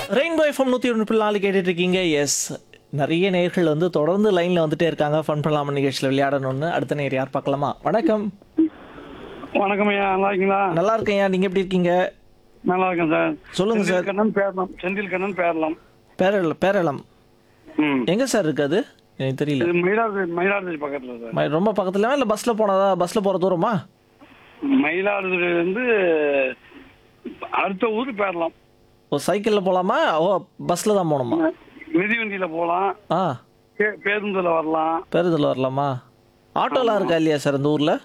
Rainbow FM நூற்றி ஒன்று நாலு கேட்டுட்டு இருக்கீங்க எஸ் நிறைய நேர்கள் வந்து தொடர்ந்து லைனில் வந்துட்டே இருக்காங்க ஃபன் பண்ணலாம நிகழ்ச்சியில் விளையாடணும்னு அடுத்த நேர் யார் பார்க்கலாமா வணக்கம் வணக்கம் ஐயா நல்லா இருக்கீங்களா நல்லா இருக்கேன்யா நீங்கள் எப்படி இருக்கீங்க நல்லா இருக்கேன் சார் சொல்லுங்க சார். செந்தில் கண்ணன் பேரலாம் செந்தில் கண்ணன் பேரலாம் பேரள பேரளம் ம் எங்கே சார் இருக்கு அது எனக்கு தெரியல இது மயிலாடுதுறை மயிலாடுதுறை பக்கத்துல சார் ம- ரொம்ப பக்கத்துல இல்லை பஸ்ஸில் போனதா பஸ்ஸில் போகிற தூரமா மயிலாடுதுறை வந்து அடுத்த ஊர் பேரலாம் ஓ சைக்கிளில் போகலாமா ஓ பஸ்ஸில் தான் போகணுமா மிதிவண்டியில போகலாம் ஆ பே- பேருந்துல வரலாம் பேருந்தில் வரலாமா ஆட்டோலாம் இருக்கா இல்லையா சார் இந்த ஊரில்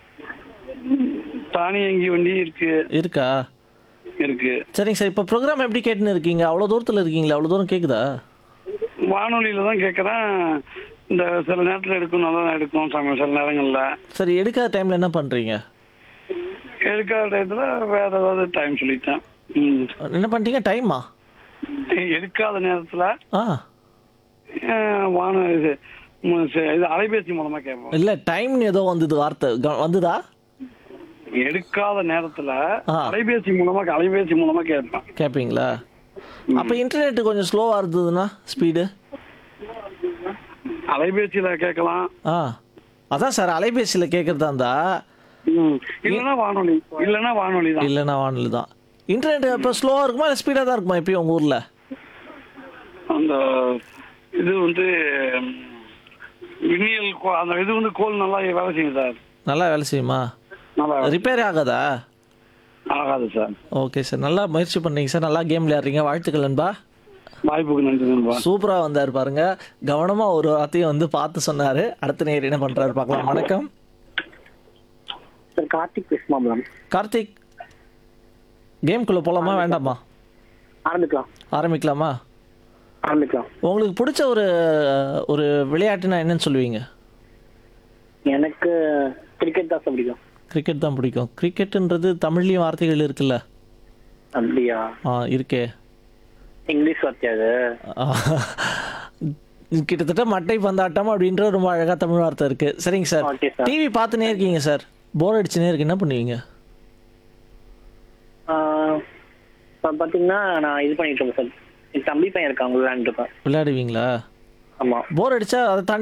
தானியங்கி வண்டி இருக்கு இருக்கா இருக்கு சரிங்க சார் இப்போ ப்ரோக்ராம் எப்படி கேட்டுன்னு இருக்கீங்க அவ்வளோ தூரத்தில் இருக்கீங்களா அவ்வளோ தூரம் கேட்குதா வானொலியில தான் கேட்கறேன் இந்த சில நேரத்துல எடுக்கும் நல்லா தான் எடுக்கும் சமயம் சில நேரங்கள்ல சரி எடுக்காத டைமில் என்ன பண்ணுறீங்க எடுக்காத டயத்துல வேற ஏதாவது டைம் சொல்லிட்டேன் ம். என்ன பண்ணிட்டீங்க டைமா எடுக்காத நேரத்துல ஆ அஹ், வான இது ம், சரி, இது அலைபேசி மூலமா கேட்போம் இல்லை டைம்னு ஏதோ வந்தது வார்த்தை க- வந்துதா எடுக்காத நேரத்துல ஆ. அலைபேசி மூலமா அலைபேசி மூலமா கேட்பேன் கேட்பீங்களா அப்போ இன்டர்நெட் கொஞ்சம் ஸ்லோவாக இருந்ததுன்னா ஸ்பீடு அலைபேசியில கேட்கலாம் ஆ அதான் சார் அலைபேசியில் கேட்குறதா இருந்தா ம். இல்லைன்னா வானொலி இல்லைன்னா வானொலி தான் இல்லைன்னா வானொலி தான் இன்டர்நெட் இப்போ ஸ்லோவாக இருக்குமா இல்லை ஸ்பீடாக தான் இருக்குமா எப்பயும் உங்கள் ஊரில் அந்த இது வந்து ம், விண்ணியல் கோ- அந்த இது வந்து கோல் நல்லா வேலை செய்யும் சார் நல்லா வேலை செய்யுமா நல்லா ரிப்பேர் ஆகாதா ஆகாது சார் ஓகே சார் நல்லா முயற்சி பண்ணீங்க சார் நல்லா கேம் விளையாடுறீங்க வாழ்த்துக்கள் நண்பா வாய்ப்புக்கு நன்றி நண்பா சூப்பராக வந்தார் பாருங்க கவனமாக ஒரு வார்த்தையும் வந்து பார்த்து சொன்னார் அடுத்த நேர் என்ன பண்ணுறாரு பார்க்கலாம் வணக்கம் சார் கார்த்திக் பேசுமா மேம் கார்த்திக் கேம்குள்ளே போகலாமா வேண்டாமா ஆரம்பிக்கலாம் ஆரம்பிக்கலாமா ஆரம்பிக்கலாம் உங்களுக்கு பிடிச்ச ஒரு ஒரு விளையாட்டுனா என்னன்னு சொல்லுவீங்க எனக்கு கிரிக்கெட் தான் சார் பிடிக்கும் கிரிக்கெட் தான் பிடிக்கும் கிரிக்கெட்டுன்றது தமிழ்லேயும் வார்த்தைகள் இருக்குல்ல அப்படியா ஆ இருக்கே இங்கிலீஷ் வார்த்தை அது ஆ. கிட்டத்தட்ட மட்டை பந்தாட்டம் அப்படின்ற ரொம்ப அழகாக தமிழ் வார்த்தை இருக்கு சரிங்க சார் Okay, sir. டிவி பார்த்துனே இருக்கீங்க சார் போர் அடிச்சுனே இருக்கு என்ன பண்ணுவீங்க ஆஹ் இப்ப பாத்தீங்கன்னா நான் இது பண்ணிட்டு இருக்கேன் சார் என் தம்பி பையன் இருக்கான் விளையாண்டுருப்பேன் விளையாடுவீங்களா ஆமா போர் அடிச்சா அதை தாண்டி